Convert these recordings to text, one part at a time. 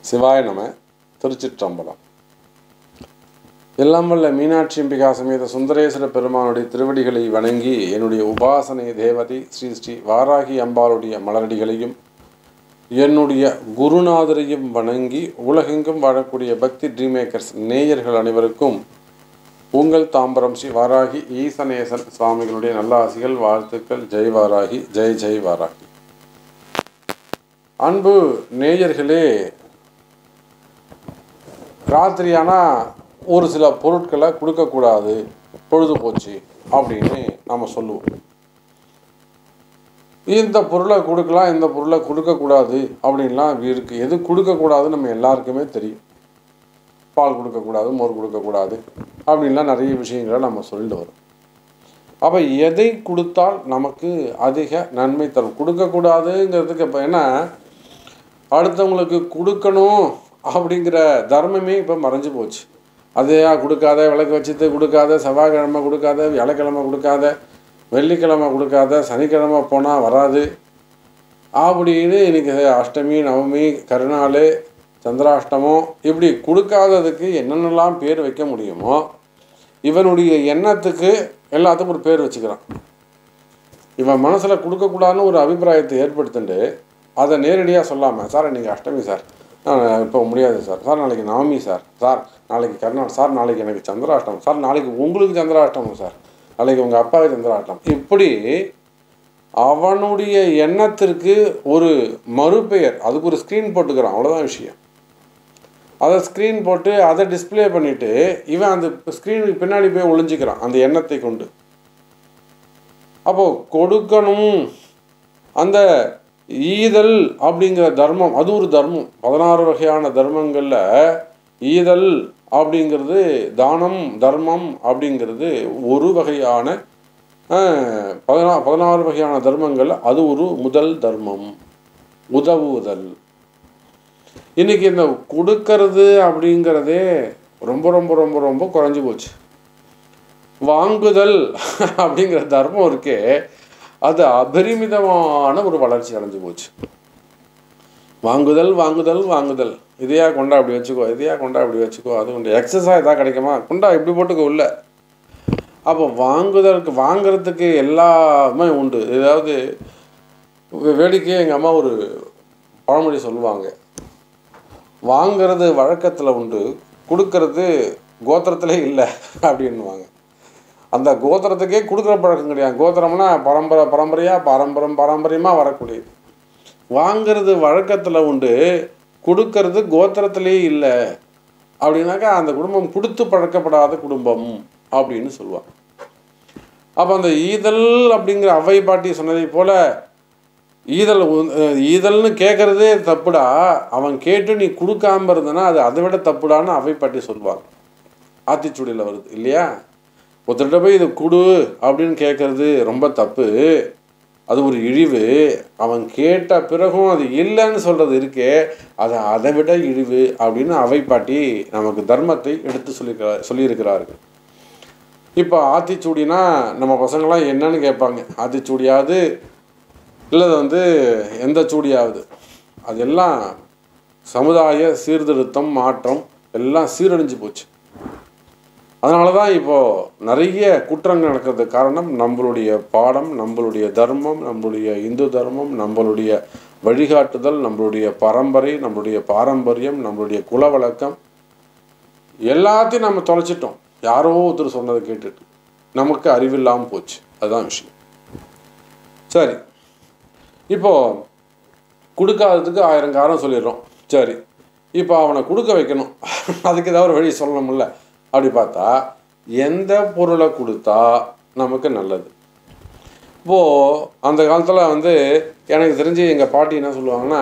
சிவாய நம திருச்சிற்றம்பலம் எல்லாம் வல்ல மீனாட்சி அம்பிகா சமேத சுந்தரேஸ்வர பெருமானுடைய திருவடிகளை வணங்கி என்னுடைய உபாசனை தேவதை ஸ்ரீ ஸ்ரீ வாராகி அம்பாளுடைய மலரடிகளையும் என்னுடைய குருநாதரையும் வணங்கி உலகெங்கும் வாழக்கூடிய பக்தி ட்ரீமேக்கர்ஸ் நேயர்கள் அனைவருக்கும் உங்கள் தாம்பரம் ஸ்ரீ வாராகி ஈசனேசன் சுவாமிகளுடைய நல்ல ஆசிகள் வாழ்த்துக்கள் ஜெய் வாராகி ஜெய் ஜெய் வாராகி அன்பு நேயர்களே ராத்திரியானா ஒரு சில பொருட்களை கொடுக்கக்கூடாது பொழுது போச்சு அப்படின்னு நம்ம சொல்லுவோம் இந்த பொருளை கொடுக்கலாம் இந்த பொருளை கொடுக்கக்கூடாது அப்படின்லாம் இருக்குது எது கொடுக்கக்கூடாதுன்னு நம்ம எல்லாருக்குமே தெரியும் பால் கொடுக்கக்கூடாது மோர் கொடுக்கக்கூடாது அப்படின்லாம் நிறைய விஷயங்களை நம்ம சொல்லிட்டு வரோம் அப்போ எதை கொடுத்தால் நமக்கு அதிக நன்மை தரும் கொடுக்கக்கூடாதுங்கிறதுக்கு இப்போ என்ன அடுத்தவங்களுக்கு கொடுக்கணும் அப்படிங்கிற தர்மமே இப்போ மறைஞ்சு போச்சு அதையா கொடுக்காத விளக்கு வச்சுட்டு கொடுக்காத செவ்வாய்க்கிழமை கொடுக்காத வியாழக்கிழமை கொடுக்காத வெள்ளிக்கிழமை கொடுக்காத சனிக்கிழமை போனால் வராது அப்படின்னு இன்னைக்கு அஷ்டமி நவமி கருநாள் சந்திராஷ்டமம் இப்படி கொடுக்காததுக்கு என்னென்னலாம் பேர் வைக்க முடியுமோ இவனுடைய எண்ணத்துக்கு எல்லாத்துக்கும் ஒரு பேர் வச்சுக்கிறான் இவன் மனசில் கொடுக்கக்கூடாதுன்னு ஒரு அபிப்பிராயத்தை ஏற்படுத்திட்டு அதை நேரடியாக சொல்லாமல் சார் இன்றைக்கி அஷ்டமி சார் இப்போ முடியாது சார் சார் நாளைக்கு நவமி சார் சார் நாளைக்கு கருநாள் சார் நாளைக்கு எனக்கு சந்திராஷ்டமம் சார் நாளைக்கு உங்களுக்கு சந்திராஷ்டமம் சார் நாளைக்கு உங்கள் அப்பாவுக்கு சந்திராஷ்டமம் இப்படி அவனுடைய எண்ணத்திற்கு ஒரு மறுபெயர் அதுக்கு ஒரு ஸ்க்ரீன் போட்டுக்கிறான் அவ்வளோதான் விஷயம் அதை ஸ்க்ரீன் போட்டு அதை டிஸ்பிளே பண்ணிவிட்டு இவன் அந்த ஸ்க்ரீனுக்கு பின்னாடி போய் ஒளிஞ்சிக்கிறான் அந்த எண்ணத்தை கொண்டு அப்போது கொடுக்கணும் அந்த ஈதல் அப்படிங்கிற தர்மம் அது ஒரு தர்மம் பதினாறு வகையான தர்மங்களில் ஈதல் அப்படிங்கிறது தானம் தர்மம் அப்படிங்கிறது ஒரு வகையான பதினா பதினாறு வகையான தர்மங்கள் அது ஒரு முதல் தர்மம் உதவுதல் இன்னைக்கு இந்த கொடுக்கறது அப்படிங்கிறதே ரொம்ப ரொம்ப ரொம்ப ரொம்ப குறைஞ்சி போச்சு வாங்குதல் அப்படிங்கிற தர்மம் இருக்கே அது அபரிமிதமான ஒரு வளர்ச்சி அடைஞ்சு போச்சு வாங்குதல் வாங்குதல் வாங்குதல் இதையா கொண்டா அப்படி வச்சுக்கோ இதையா கொண்டா அப்படி வச்சுக்கோ அது கொண்டு எக்ஸசைஸ் எதாவது கிடைக்குமா கொண்டா இப்படி போட்டுக்கோ உள்ள அப்போ வாங்குதலுக்கு வாங்குறதுக்கு எல்லாமே உண்டு ஏதாவது வேடிக்கையே எங்கள் அம்மா ஒரு பழமொழி சொல்லுவாங்க வாங்கிறது வழக்கத்தில் உண்டு கொடுக்கறது கோத்திரத்திலே இல்லை அப்படின்வாங்க அந்த கோத்திரத்துக்கே கொடுக்குற பழக்கம் கிடையாது கோத்திரம்னா பரம்பரை பரம்பரையாக பாரம்பரம் பாரம்பரியமாக வரக்கூடியது வாங்கிறது வழக்கத்தில் உண்டு கொடுக்கறது கோத்திரத்திலே இல்லை அப்படின்னாக்கா அந்த குடும்பம் கொடுத்து பழக்கப்படாத குடும்பம் அப்படின்னு சொல்லுவாங்க அப்போ அந்த ஈதல் அப்படிங்கிற அவை பாட்டி சொன்னதை போல ஈதல் ஈதல்னு கேட்குறதே தப்புடா அவன் கேட்டு நீ கொடுக்காம இருந்தனா அது அதை விட தப்புடான்னு அவை பாட்டி சொல்லுவாங்க ஆத்திச்சூடியில் வருது இல்லையா ஒருத்தர்கிட்ட போய் இது கொடு அப்படின்னு கேட்குறது ரொம்ப தப்பு அது ஒரு இழிவு அவன் கேட்ட பிறகும் அது இல்லைன்னு சொல்கிறது இருக்கே அது அதை விட இழிவு அப்படின்னு அவை பாட்டி நமக்கு தர்மத்தை எடுத்து சொல்லியிருக்கிறார் சொல்லியிருக்கிறார்கள் இப்போ ஆத்திச்சூடினா நம்ம பசங்களாம் என்னன்னு கேட்பாங்க ஆத்திச்சூடியாவது இல்லை வந்து எந்த சூடியாவது அதெல்லாம் சமுதாய சீர்திருத்தம் மாற்றம் எல்லாம் சீரழிஞ்சு போச்சு அதனால தான் இப்போது நிறைய குற்றங்கள் நடக்கிறதுக்கு காரணம் நம்மளுடைய பாடம் நம்மளுடைய தர்மம் நம்மளுடைய இந்து தர்மம் நம்மளுடைய வழிகாட்டுதல் நம்மளுடைய பரம்பரை நம்மளுடைய பாரம்பரியம் நம்மளுடைய குல வழக்கம் எல்லாத்தையும் நம்ம தொலைச்சிட்டோம் யாரோ ஒருத்தர் சொன்னதை கேட்டுட்டு நமக்கு அறிவில்லாமல் போச்சு அதுதான் விஷயம் சரி இப்போது கொடுக்காததுக்கு ஆயிரம் காரணம் சொல்லிடுறோம் சரி இப்போ அவனை கொடுக்க வைக்கணும் அதுக்கு ஏதாவது ஒரு வழி சொல்லணும்ல அப்படி பார்த்தா எந்த பொருளை கொடுத்தா நமக்கு நல்லது இப்போது அந்த காலத்தில் வந்து எனக்கு தெரிஞ்சு எங்கள் பாட்டி என்ன சொல்லுவாங்கன்னா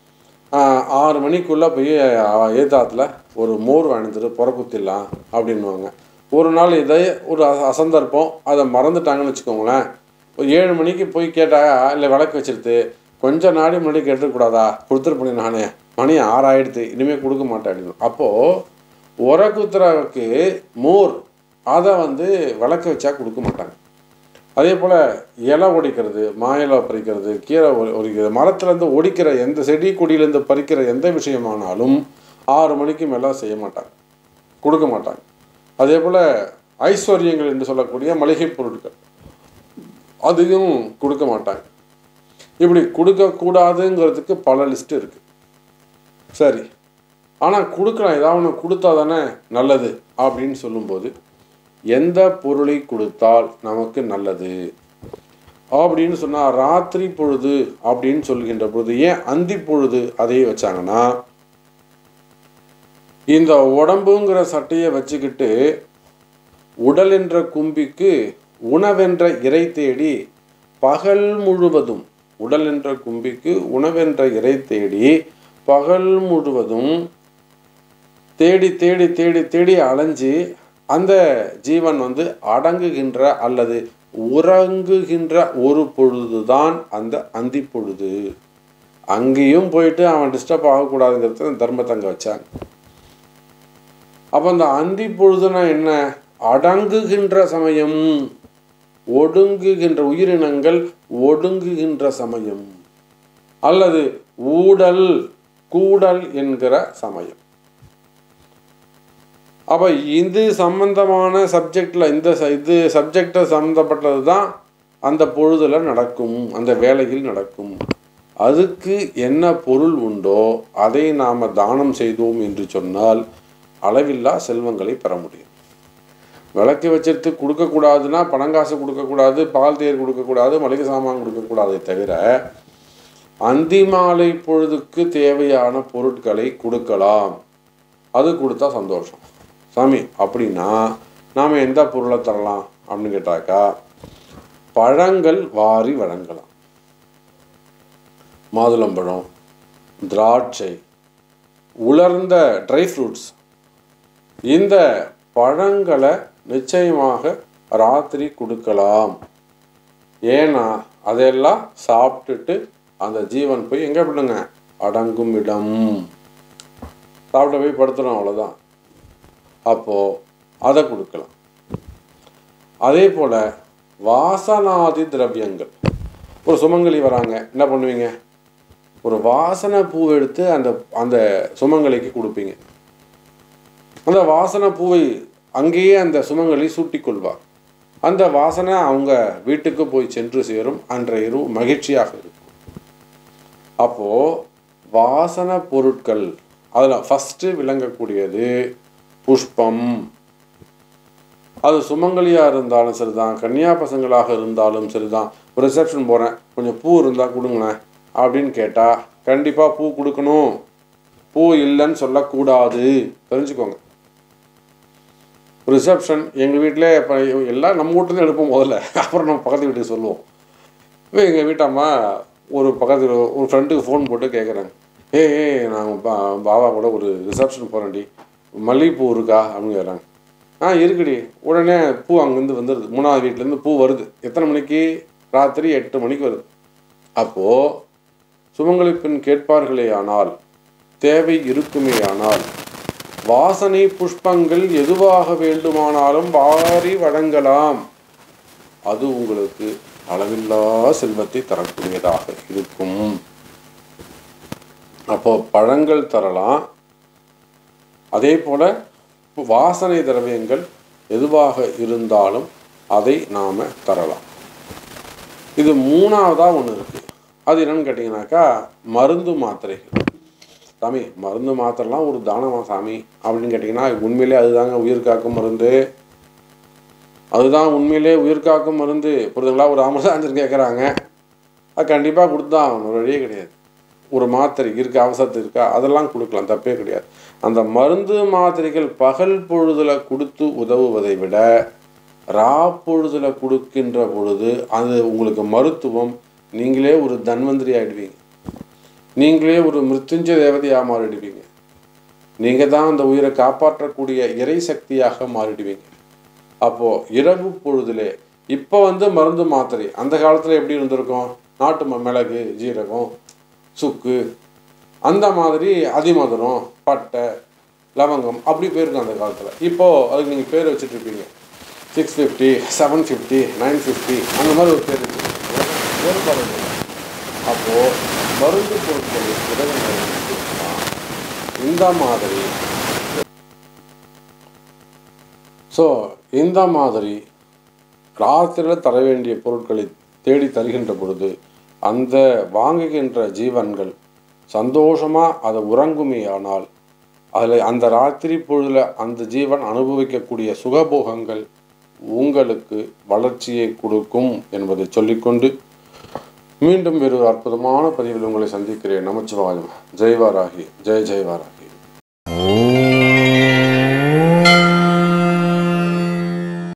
ஆறு மணிக்குள்ளே போய் ஏத்தாத்தில் ஒரு மோர் வாங்கிட்டு புறக்குத்திடலாம் அப்படின்வாங்க ஒரு நாள் இதை ஒரு அசந்தர்ப்பம் அதை மறந்துட்டாங்கன்னு வச்சுக்கோங்களேன் ஒரு ஏழு மணிக்கு போய் கேட்டால் இல்லை விளக்கு வச்சிருது கொஞ்சம் நாடி முன்னாடி கேட்டுக்கூடாதா கொடுத்துருப்பேன் நானே மணி ஆறாயிடுது இனிமேல் கொடுக்க மாட்டேன் அப்படின்னு அப்போது உரக்குத்துறவுக்கு மோர் அதை வந்து விளக்கு வச்சா கொடுக்க மாட்டாங்க அதே போல் இலை ஒடிக்கிறது மாயிலை பறிக்கிறது கீரை ஒ- ஒடிக்கிறது மரத்துலேருந்து ஒடிக்கிற எந்த செடி கொடியிலேருந்து பறிக்கிற எந்த விஷயமானாலும் ஆறு மணிக்கு மேலே செய்ய மாட்டாங்க கொடுக்க மாட்டாங்க அதே போல் ஐஸ்வர்யங்கள் என்று சொல்லக்கூடிய மளிகை பொருட்கள் அதையும் கொடுக்க மாட்டாங்க இப்படி கொடுக்கக்கூடாதுங்கிறதுக்கு பல லிஸ்ட் இருக்குது சரி ஆனால் கொடுக்கலாம் ஏதாவது ஒன்று கொடுத்தா தானே நல்லது அப்படின்னு சொல்லும்போது எந்த பொருளை கொடுத்தால் நமக்கு நல்லது அப்படின்னு சொன்னால் ராத்திரி பொழுது அப்படின்னு சொல்கின்ற பொழுது ஏன் அந்தி பொழுது அதையே வச்சாங்கன்னா இந்த உடம்புங்கிற சட்டையை வச்சுக்கிட்டு உடல் என்ற கும்பிக்கு உணவென்ற இறை தேடி பகல் முழுவதும் உடல் என்ற கும்பிக்கு உணவென்ற இறை தேடி பகல் முழுவதும் தேடி தேடி தேடி தேடி அலைஞ்சு அந்த ஜீவன் வந்து அடங்குகின்ற அல்லது உறங்குகின்ற ஒரு பொழுதுதான் அந்த அந்தி பொழுது அங்கேயும் போயிட்டு அவன் டிஸ்டர்ப் ஆகக்கூடாதுங்கிறது அந்த தர்மத்தை அங்கே வச்சாங்க அப்போ அந்த அந்தி பொழுதுனா என்ன அடங்குகின்ற சமயம் ஒடுங்குகின்ற உயிரினங்கள் ஒடுங்குகின்ற சமயம் அல்லது ஊடல் கூடல் என்கிற சமயம் அப்போ இது சம்பந்தமான சப்ஜெக்டில் இந்த ச- இது சப்ஜெக்டை சம்மந்தப்பட்டது தான் அந்த பொழுதுல நடக்கும் அந்த வேலையில் நடக்கும் அதுக்கு என்ன பொருள் உண்டோ அதை நாம் தானம் செய்தோம் என்று சொன்னால் அளவில்லா செல்வங்களை பெற முடியும் விளக்கு வச்சிட்டு கொடுக்கக்கூடாதுன்னா பணங்காசு கொடுக்கக்கூடாது பால் தேர் கொடுக்கக்கூடாது மளிகை சாமான் கொடுக்கக்கூடாதே தவிர அந்தி மாலை பொழுதுக்கு தேவையான பொருட்களை கொடுக்கலாம் அது கொடுத்தா சந்தோஷம் சாமி அப்படின்னா நாம் எந்த பொருளை தரலாம் அப்படின்னு கேட்டாக்கா பழங்கள் வாரி வழங்கலாம் மாதுளம்பழம் திராட்சை உலர்ந்த ட்ரை ஃப்ரூட்ஸ் இந்த பழங்களை நிச்சயமாக ராத்திரி கொடுக்கலாம் ஏன்னா அதெல்லாம் சாப்பிட்டுட்டு அந்த ஜீவன் போய் எங்கே பண்ணுங்க அடங்கும் இடம் சாப்பிட போய் படுத்துறோம் அவ்வளோதான் அப்போது அதை கொடுக்கலாம் அதே போல் வாசனாதி திரவியங்கள் ஒரு சுமங்கலி வராங்க என்ன பண்ணுவீங்க ஒரு வாசனை பூ எடுத்து அந்த அந்த சுமங்கலிக்கு கொடுப்பீங்க அந்த வாசனை பூவை அங்கேயே அந்த சுமங்கலி சூட்டிக் கொள்வார் அந்த வாசனை அவங்க வீட்டுக்கு போய் சென்று சேரும் அன்றைய இரவு மகிழ்ச்சியாக இருக்கும் அப்போது வாசனை பொருட்கள் அதில் ஃபஸ்ட்டு விளங்கக்கூடியது புஷ்பம் அது சுமங்கலியாக இருந்தாலும் சரிதான் கன்னியா பசங்களாக இருந்தாலும் சரிதான் ஒரு ரிசப்ஷன் போகிறேன் கொஞ்சம் பூ இருந்தால் கொடுங்களேன் அப்படின்னு கேட்டால் கண்டிப்பாக பூ கொடுக்கணும் பூ இல்லைன்னு சொல்லக்கூடாது தெரிஞ்சுக்கோங்க ரிசப்ஷன் எங்கள் வீட்டில் இப்போ எல்லாம் நம்ம வீட்டுலேருந்து எடுப்போம் முதல்ல அப்புறம் நம்ம பக்கத்து வீட்டுக்கு சொல்லுவோம் இப்போ எங்கள் வீட்டம்மா ஒரு பக்கத்து ஒரு ஃப்ரெண்டுக்கு ஃபோன் போட்டு கேட்குறாங்க ஏய் ஏய் நான் பா பாபா கூட ஒரு ரிசப்ஷன் போகிறேன்டி மல்லிகைப்பூ இருக்கா அப்படின்னு கேட்குறாங்க ஆ இருக்குடி உடனே பூ அங்கேருந்து வந்துடுது மூணாவது வீட்டிலேருந்து பூ வருது எத்தனை மணிக்கு ராத்திரி எட்டு மணிக்கு வருது அப்போது சுமங்கலி பெண் கேட்பார்களே ஆனால் தேவை இருக்குமே ஆனால் வாசனை புஷ்பங்கள் எதுவாக வேண்டுமானாலும் வாரி வழங்கலாம் அது உங்களுக்கு அளவில்லா செல்வத்தை தரக்கூடியதாக இருக்கும் அப்போ பழங்கள் தரலாம் அதே போல வாசனை திரவியங்கள் எதுவாக இருந்தாலும் அதை நாம் தரலாம் இது மூணாவதாக ஒன்று இருக்குது அது என்னன்னு கேட்டிங்கனாக்கா மருந்து மாத்திரைகள் சாமி மருந்து மாத்திரலாம் ஒரு தானமா சாமி அப்படின்னு கேட்டிங்கன்னா உண்மையிலே அதுதாங்க உயிர் காக்கும் மருந்து அதுதான் உண்மையிலே உயிர் காக்கும் மருந்து புரிதுங்களா ஒரு அமர்சாஞ்சர் கேட்குறாங்க அது கண்டிப்பாக கொடுத்தா ஆகணும் ஒரு வழியே கிடையாது ஒரு மாத்திரை இருக்கா அவசரத்து இருக்கா அதெல்லாம் கொடுக்கலாம் தப்பே கிடையாது அந்த மருந்து மாத்திரைகள் பகல் பொழுதுல கொடுத்து உதவுவதை விட ரா பொழுதுல கொடுக்கின்ற பொழுது அது உங்களுக்கு மருத்துவம் நீங்களே ஒரு தன்வந்திரி ஆயிடுவீங்க நீங்களே ஒரு மிருத்யுஞ்சய தேவதையாக மாறிடுவீங்க நீங்கள் தான் அந்த உயிரை காப்பாற்றக்கூடிய இறை சக்தியாக மாறிடுவீங்க அப்போது இரவு பொழுதுலே இப்போ வந்து மருந்து மாத்திரை அந்த காலத்தில் எப்படி இருந்திருக்கும் நாட்டு ம- மிளகு ஜீரகம் சுக்கு அந்த மாதிரி அதிமதுரம் பட்டை லவங்கம் அப்படி போயிருக்கும் அந்த காலத்தில் இப்போது அதுக்கு நீங்கள் பேர் வச்சுட்டு இருப்பீங்க six fifty seven fifty nine fifty அந்த மாதிரி ஒரு பேர் இருக்கு வேறுபாடு இல்லை. அப்போ மருந்து பொருட்களின் விதங்கள் என்னன்னா, இந்த மாதிரி ஸோ இந்த மாதிரி ராத்திரியில் தர வேண்டிய பொருட்களை தேடி தருகின்ற பொழுது அந்த வாங்குகின்ற ஜீவன்கள் சந்தோஷமாக அதை உறங்குமே ஆனால் அதில் அந்த ராத்திரி பொழுதில் அந்த ஜீவன் அனுபவிக்கக்கூடிய சுகபோகங்கள் உங்களுக்கு வளர்ச்சியை கொடுக்கும் என்பதை சொல்லிக்கொண்டு மீண்டும் வேறு ஒரு அற்புதமான பதிவில் உங்களை சந்திக்கிறேன் நமச்சிவாயம் ஜெய்வாராகி ஜெய் ஜெய்வாராகி